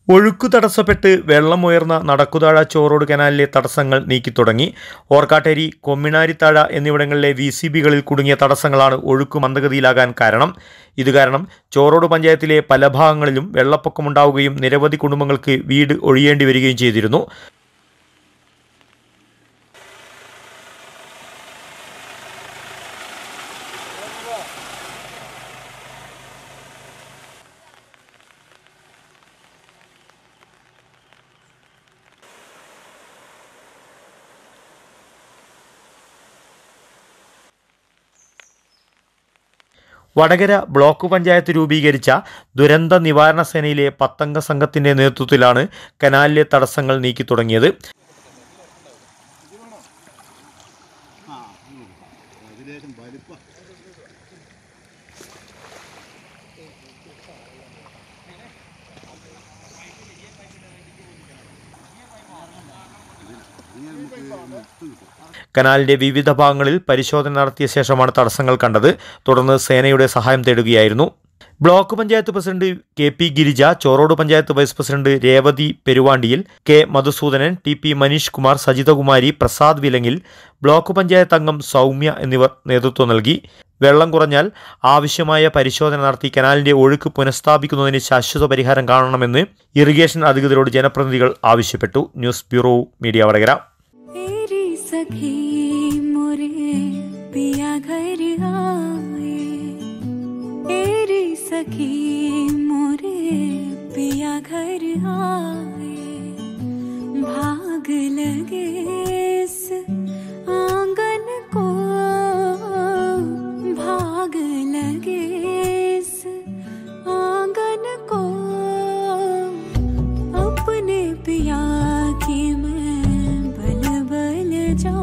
ഒഴുക്കു തടസ്സപ്പെട്ട് വെള്ളമുയർന്ന നടക്കുതാഴ ചോറോട് കനാലിലെ തടസ്സങ്ങൾ നീക്കിത്തുടങ്ങി ഓർക്കാട്ടേരി കൊമ്മിനാരിത്താഴ എന്നിവിടങ്ങളിലെ V C ബികളിൽ കുടുങ്ങിയ തടസ്സങ്ങളാണ് ഒഴുക്ക് മന്ദഗതിയിലാകാൻ കാരണം ഇത് കാരണം ചോറോട് പഞ്ചായത്തിലെ പല ഭാഗങ്ങളിലും വെള്ളപ്പൊക്കമുണ്ടാവുകയും നിരവധി കുടുംബങ്ങൾക്ക് വീട് ഒഴിയേണ്ടി വരികയും ചെയ്തിരുന്നു വടകര ബ്ലോക്ക് പഞ്ചായത്ത് രൂപീകരിച്ച ദുരന്ത നിവാരണ സേനയിലെ പത്തംഗ സംഘത്തിന്റെ നേതൃത്വത്തിലാണ് കനാലിലെ തടസ്സങ്ങൾ നീക്കി തുടങ്ങിയത് കനാലിന്റെ വിവിധ ഭാഗങ്ങളിൽ പരിശോധന നടത്തിയ ശേഷമാണ് തടസ്സങ്ങൾ കണ്ടത് തുടർന്ന് സേനയുടെ സഹായം തേടുകയായിരുന്നു block panchayat president K P Girija Chorode panchayat vice president Revathi പെരുവാണ്ടിയിൽ K Madhusoodanan T P Manish Kumar Sajithakumari Prasad വിലങ്ങിൽ ബ്ലോക്ക് പഞ്ചായത്ത് അംഗം സൗമ്യ എന്നിവർ നേതൃത്വം നൽകി വെള്ളം കുറഞ്ഞാൽ ആവശ്യമായ പരിശോധന നടത്തി കനാലിന്റെ ഒഴുക്ക് പുനഃസ്ഥാപിക്കുന്നതിന് ശാശ്വത പരിഹാരം കാണണമെന്ന് ഇറിഗേഷൻ അധികൃതരോട് ജനപ്രതിനിധികൾ ആവശ്യപ്പെട്ടു ന്യൂസ് ബ്യൂറോ മീഡിയ വടകര तेरी सखी मोरे पिया घर आए तेरी सखी मोरे पिया घर आए भाग लगे इस आंगन को भाग लगे इस आंगन को अपने पिया की मैं बल बल जाऊं